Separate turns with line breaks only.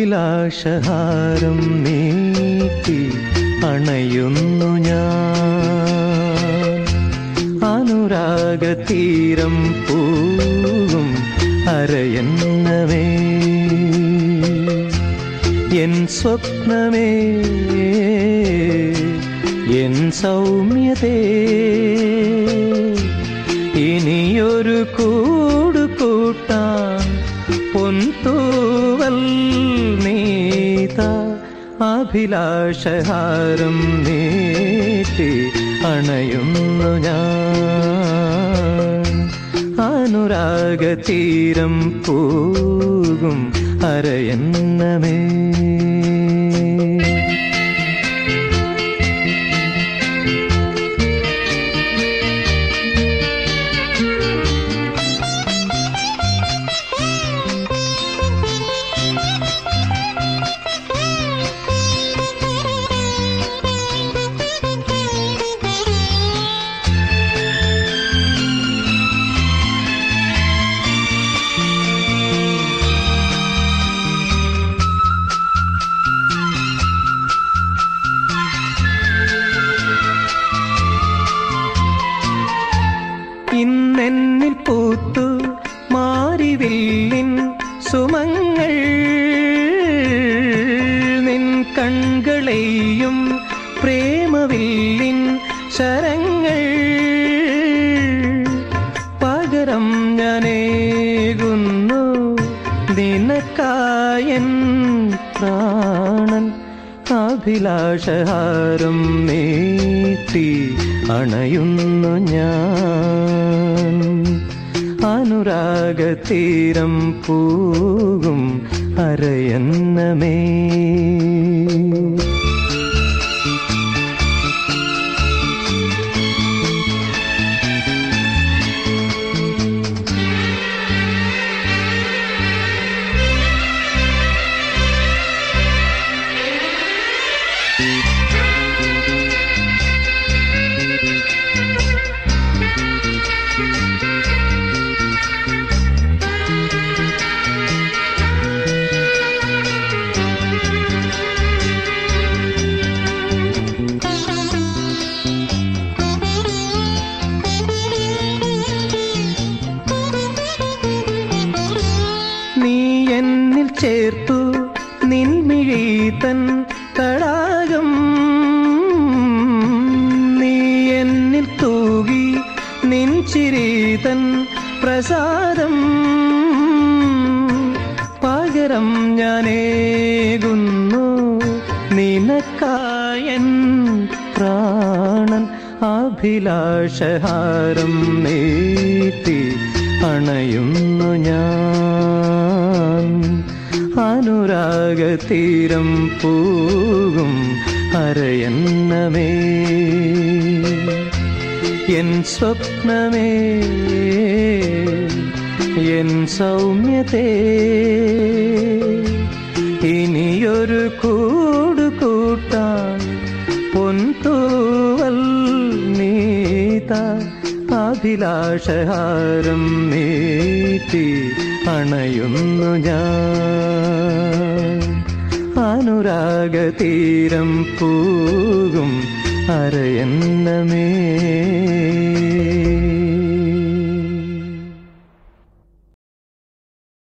അഭിലാഷഹാരം നീട്ടി അണയുന്നു ഞാൻ അനുരാഗതീരം പൂവും അരയന്നമേ എൻ സ്വപ്നമേ എൻ സൗമ്യതേ ഇനിയൊരു കൂട് കൂട്ടാൻ പൊന്തൂവൽ നീത അഭിലാഷഹാരം നീട്ടി അണയുന്നു ഞാൻ അനുരാഗതീരം പൂകും അരയന്നമേ ഇന്നെന്നിൽ പൂത്തു മാരിവില്ലിൻ സുമങ്ങൾ നിൻ കൺകളെയും പ്രേമവില്ലിൻ ശരങ്ങൾ പകരം ഞാനേകുന്നു നിനക്കായൻ പ്രാണൻ അഭിലാഷഹാരം നീട്ടി അണയുന്നു ഞാൻ അനുരാഗതീരം പൂകും അരയന്നമേ നീ എന്നിൽ ചേർത്തു നിൻമിഴീതൻ തടാകം നീ എന്നിൽ തൂകി നിൻ ചിരീതൻ പ്രസാദം പകരം ഞാനേകുന്നു നിനക്കായൻ പ്രാണൻ അഭിലാഷഹാരം നീട്ടി അണയുന്നു ഞാൻ അനുരാഗതീരം പൂകും അരയന്നമേ എൻ സ്വപ്നമേ എൻ സൗമ്യതേ ഇനിയൊരു കൂട് കൂട്ടാൻ പൊന്തൂവൽ നീത അഭിലാഷഹാരം നീട്ടി അണയുന്നു ഞാൻ അനുരാഗതീരം പൂകും അരയന്നമേ